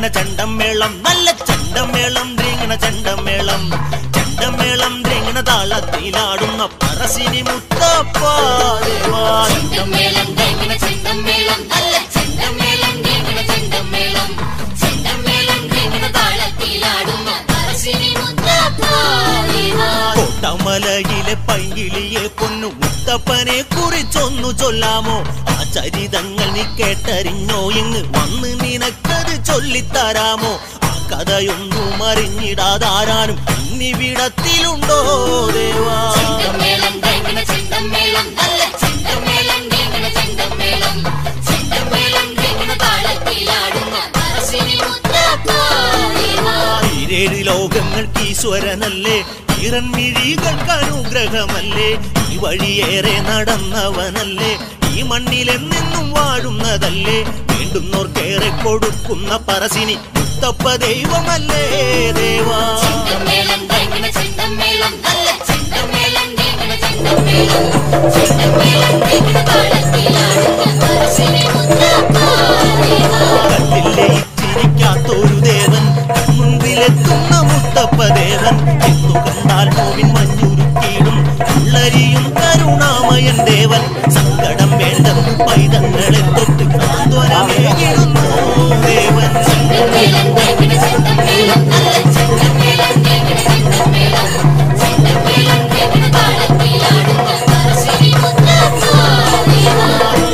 ദ്രീങ്ങണ ചണ്ടമേളം നല്ല ചണ്ടമേളം ദ്രീങ്ങണ ചണ്ടമേളം ചണ്ടമേളം ദ്രീങ്ങണ താളത്തിലാടുന്ന പറശ്ശിനി മുത്തപ്പാദേവാ ചെണ്ടമേളം ദേവന ചെണ്ടമേളം നല്ല ചെണ്ടമേളം ദേവന ചെണ്ടമേളം ചെണ്ടമേളം ദേവന താളത്തിലാടുന്ന പറശ്ശിനി മുത്തപ്പാദേവാ കോട്ടമലയിലെ പൈങ്കിളിയെ പൊന്നു മുത്തപ്പനെ കുറിച്ചൊന്നു ചൊല്ലാമോ ആ ചരിതങ്ങൾ നീ കേട്ടറിഞ്ഞോ ഇങ്ങ് വന്ന് നിനക്കത് ചൊല്ലിത്തരാമോ ആ കഥയൊന്നും അറിഞ്ഞിടാതാരാനും ഇന്നിവിടത്തിലുണ്ടോ ദേവാ ചെണ്ടമേളം ദേവന ചെണ്ടമേളം നല്ല ചെണ്ടമേളം ദേവന ചെണ്ടമേളം ചെണ്ടമേളം ദേവന താളത്തിലാടുന്ന പറശ്ശിനി മുത്തപ്പാദേവാ ഈരേഴ് ലോകങ്ങൾക്ക് ഈശ്വരനല്ലേ ഈറൻമിഴികൾക്ക് അനുഗ്രഹമല്ലേ ഈ വഴിയേറെ നടന്നവനല്ലേ ഈ മണ്ണിലെന്നെന്നും വാഴുന്നതല്ലേ വേണ്ടുന്നോർക്കേറെ കൊടുക്കുന്ന പറശ്ശിനി മുത്തപ്പ ദൈവമല്ലേ ദേവാ ചെണ്ടമേളം ദേവന ചെണ്ടമേളം നല്ല ചെണ്ടമേളം ദേവന ചെണ്ടമേളം ചെണ്ടമേളം ദേവന താളത്തിലാടുന്ന പറശ്ശിനി മുത്തപ്പാദേവാ കണ്ടില്ലേ ഇച്ചിരിക്കാത്തൊരു ദേവൻ മുൻപിലെത്തുന്ന മുത്തപ്പ ദേവൻ എന്നു കണ്ടാൽ നോവിൻ മഞ്ഞുരുക്കിയിടും ഉള്ളരിയും കരുണാമയൻ ദേവൻ സങ്കടം വേണ്ടെന്ന് പൈതങ്ങളെ തൊട്ട് സാന്ത്വനമേകിടുന്നു ദേവൻ ചെണ്ടമേളം ദേവന ചെണ്ടമേളം നല്ല ചെണ്ടമേളം ദേവന ചെണ്ടമേളം ചെണ്ടമേളം ദേവന താളത്തിലാടുന്ന പറശ്ശിനി മുത്തപ്പാദേവാ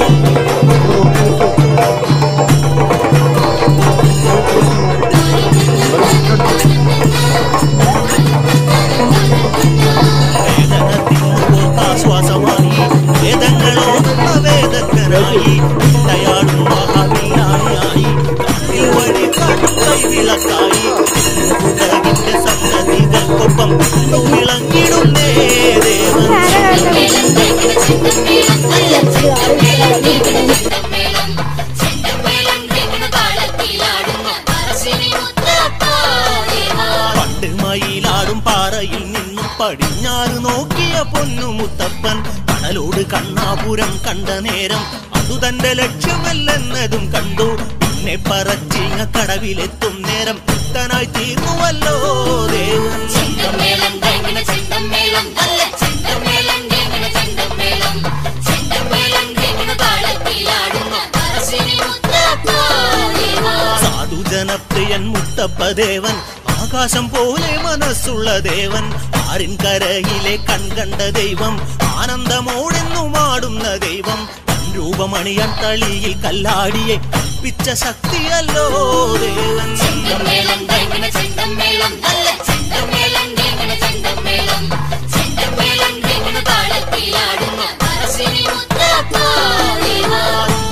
വേദനത്തിനുശ്വാസമായി വേദങ്ങളോടുന്ന വേദക്കനായി ഇട്ടയാടും മഹാവീരായി കാട്ടിൽ വഴി കാട്ടും കൈവിളക്കായി ഉലകിന്റെ സന്തതികൾക്കൊപ്പം വിളങ്ങിടുന്നേ ദേവൻ ചെണ്ടമേളം ദേവന ചെണ്ടമേളം നല്ല ചെണ്ടമേളം ദേവന ചെണ്ടമേളം ചെണ്ടമേളം ദേവന താളത്തിലാടുന്ന പറശ്ശിനി മുത്തപ്പാദേവാ പണ്ട് മയിലാടും പാറയിൽ നിന്നും പടിഞ്ഞാറ് നോക്കിയ പൊന്നു മുത്തപ്പൻ കടലോട് കണ്ണാപുരം കണ്ട നേരം അതു തന്റെ ലക്ഷ്യമല്ലെന്നതും കണ്ടു പിന്നെ പറച്ചിങ്ങ കടവിലെത്തും നേരം പുത്തനായി തീർന്നുവല്ലോ ദേവൻ ചെണ്ടമേളം ദേവന ചെണ്ടമേളം നല്ല ചെണ്ടമേളം ദേവന ചെണ്ടമേളം ചെണ്ടമേളം ദേവന താളത്തിലാടുന്ന പറശ്ശിനി മുത്തപ്പാദേവാ സാധുജനപ്രിയൻ മുത്തപ്പ ദേവൻ ആകാശം പോലെ മനസ്സുള്ള ദേവൻ ആരിൻ കരയിലെ കൺകണ്ട ദൈവം ആനന്ദമോടെന്നും ആടുന്ന ദൈവം തൻ രൂപമണിയൻ തളിയിൽ കല്ലാടിയെ കൽപ്പിച്ച ശക്തിയല്ലോ ദേവൻ ചെണ്ടമേളം ദേവന ചെണ്ടമേളം നല്ല ചെണ്ടമേളം ദേവന ചെണ്ടമേളം ചെണ്ടമേളം ദേവന താളത്തിലാടുന്ന പറശ്ശിനി മുത്തപ്പാദേവാ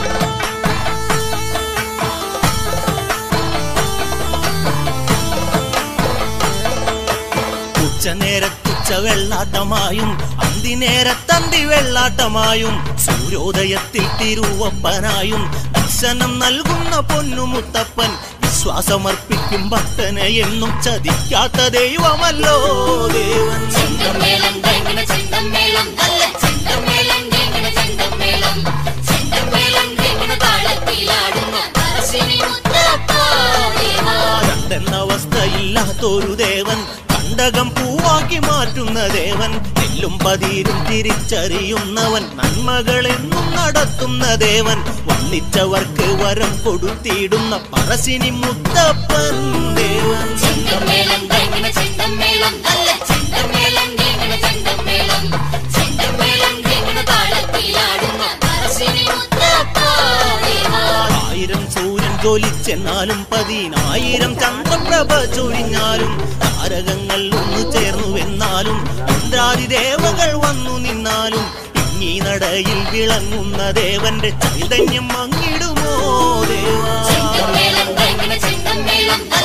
ഉച്ചനേരത്തുച്ച വെള്ളാട്ടമായും അന്തിനേരത്തന്തി വെള്ളാട്ടമായും സൂര്യോദയത്തിൽ തിരുവപ്പനായും ദർശനം നൽകുന്ന പൊന്നുമുത്തപ്പൻ വിശ്വാസമർപ്പിക്കും ഭക്തനെ എന്നും ചതിക്കാത്ത ദൈവമല്ലോ ദേവൻ ചെണ്ടമേളം ദേവന ചെണ്ടമേളം നല്ല ചെണ്ടമേളം ദേവന ചെണ്ടമേളം ചെണ്ടമേളം ദേവന താളത്തിലാടുന്ന പറശ്ശിനി മുത്തപ്പാദേവാ രണ്ടെന്ന അവസ്ഥയില്ലാത്തൊരു ദേവൻ കണ്ടകം പൂവാക്കി മാറ്റുന്ന ദേവൻ എല്ലും പതിരും തിരിച്ചറിയുന്നവൻ നന്മകളെന്നും നടത്തുന്ന ദേവൻ വന്നിച്ചവർക്ക് വരം കൊടുത്തിടുന്ന പറശ്ശിനി മുത്തപ്പൻ ദേവൻ ചെണ്ടമേളം ദേവന ചെണ്ടമേളം നല്ല ചെണ്ടമേളം ദേവന ചെണ്ടമേളം ചെണ്ടമേളം ദേവന താളത്തിലാടുന്ന പറശ്ശിനി മുത്തപ്പാദേവാ ആയിരം സൂര്യൻ ജ്വലിച്ചെന്നാലും പതിനായിരം ചന്ദ്രപ്രഭ ചൊരിഞ്ഞാലും താരകങ്ങൾ ഒന്നു ചേർന്നുവെന്നാലും ഇന്ദ്രാദി ദേവകൾ വന്നു നിന്നാലും ഇങ്ങീ നടയിൽ വിളങ്ങുന്ന ദേവന്റെ ചൈതന്യം മങ്ങിടുമോ ദേവാ ചെണ്ടമേളം ദേവന ചെണ്ടമേളം